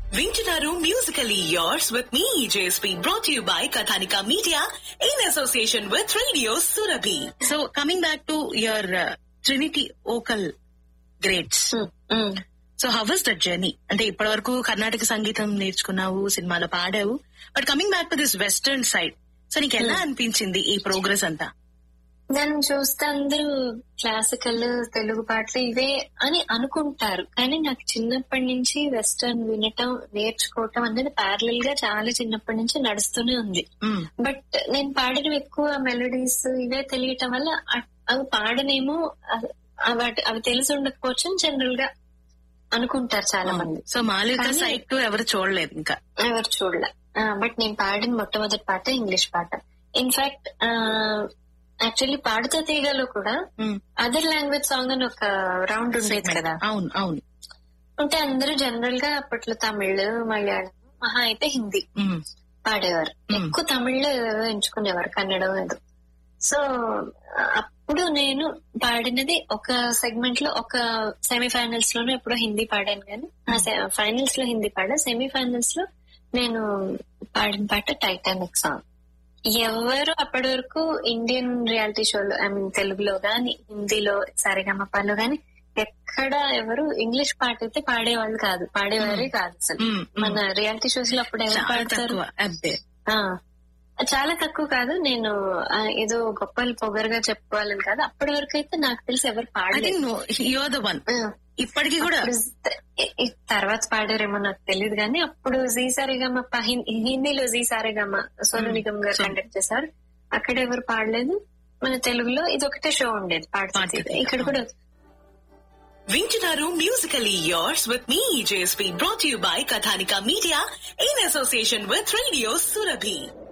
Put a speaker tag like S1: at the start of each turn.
S1: వింటున్నారు musically yours with me JSP brought you by Kathanika media in association with radio Surabhi so coming back to your trinity vocal greats so how was that journey అంటే ఇప్పటి వరకు కర్ణాటక సంగీతం నేర్చుకున్నావు సినిమాలో పాడావు but coming back to this western side so నీకు ఎలా అనిపించింది ఈ ప్రోగ్రెస్ అంతా
S2: దాన్ని చూస్తే అందరూ క్లాసికల్ తెలుగు పాటలు ఇవే అని అనుకుంటారు కానీ నాకు చిన్నప్పటి నుంచి వెస్టర్న్ వినటం నేర్చుకోవటం అనేది ప్యారలల్ గా చాలా చిన్నప్పటి నుంచి నడుస్తూనే ఉంది
S1: మ్మ్.
S2: బట్ నేను పాడినవి ఎక్కువ మెలోడీస్ ఇవే తెలియటం వల్ల అ- అవి పాడనేమో అవి- అవి అవి తెలిసి ఉండకపోవచ్చు జనరల్ గా అనుకుంటారు చాలా మంది
S1: సో మాలిక
S2: కానీ-
S1: సైడ్ టు ఎవరు చూడలేదు ఇంకా
S2: ఎవరు చూడలే బట్ నేను పాడిన మొట్టమొదటి పాట ఇంగ్లీష్ పాట ఇన్ఫాక్ట్ యాక్చువల్లీ పాడుతా తీగలో కూడా
S1: మ్మ్.
S2: అదర్ లాంగ్వేజ్ సాంగ్ అని ఒక రౌండ్ ఉండేది కదా
S1: అవును అవును
S2: అంటే అందరూ జనరల్ గా అప్పట్లో తమిళ్ మలయాళం మహా అయితే హిందీ
S1: మ్మ్.
S2: పాడేవారు
S1: మ్మ్.
S2: ఎక్కువ తమిళ్ ఎంచుకునేవారు కన్నడం ఏదో సో అప్పుడు నేను పాడినది ఒక సెగ్మెంట్ లో ఒక సెమీఫైనల్స్ లోనే ఎప్పుడో హిందీ పాడాను కానీ ఆ ఫైనల్స్ లో హిందీ పాడా సెమీఫైనల్స్ లో నేను పాడిన పాట టైటానిక్ సాంగ్ ఎవరు అప్పటి వరకు ఇండియన్ రియాలిటీ షోలో ఐ మీన్ తెలుగులో గాని హిందీలో సరిగమపాలో గాని ఎక్కడ ఎవరు ఇంగ్లీష్ పాట అయితే పాడేవాళ్ళు కాదు పాడేవారే కాదు అసలు
S1: మ్మ్. మ్మ్.
S2: మన రియాలిటీ షోస్ లో అప్పుడు ఎవరు
S1: చాలా
S2: పాడతారు
S1: తక్కువ అబ్బే
S2: ఆ, చాలా తక్కువ కాదు నేను ఆ, ఏదో గొప్పలు పొగరుగా చెప్పుకోవాలని కాదు అప్పటి వరకు అయితే నాకు తెలిసి ఎవరు
S1: ఐ
S2: పాడలేదు
S1: think you are the one
S2: ah,
S1: ఇప్పటికీ కూడా
S2: అప్పుడు ఇ- ఇ- తర్వాత పాడారేమో నాకు తెలియదు కానీ అప్పుడు జీ సారేగమ్మ ప- హిం- హిందీలో జీ సారేగమ్మ సోను నిగమ్ గారు
S1: సో-
S2: కండక్ట్ చేశారు అక్కడ ఎవరు పాడలేదు మన తెలుగులో ఇది ఒకటే షో ఉండేది పాడుతుంది
S1: పాడుతుంది.
S2: ఇక్కడ కూడా
S1: వింటున్నారు musically yours with me JSP brought you by Kathanika media in association with radio Surabhi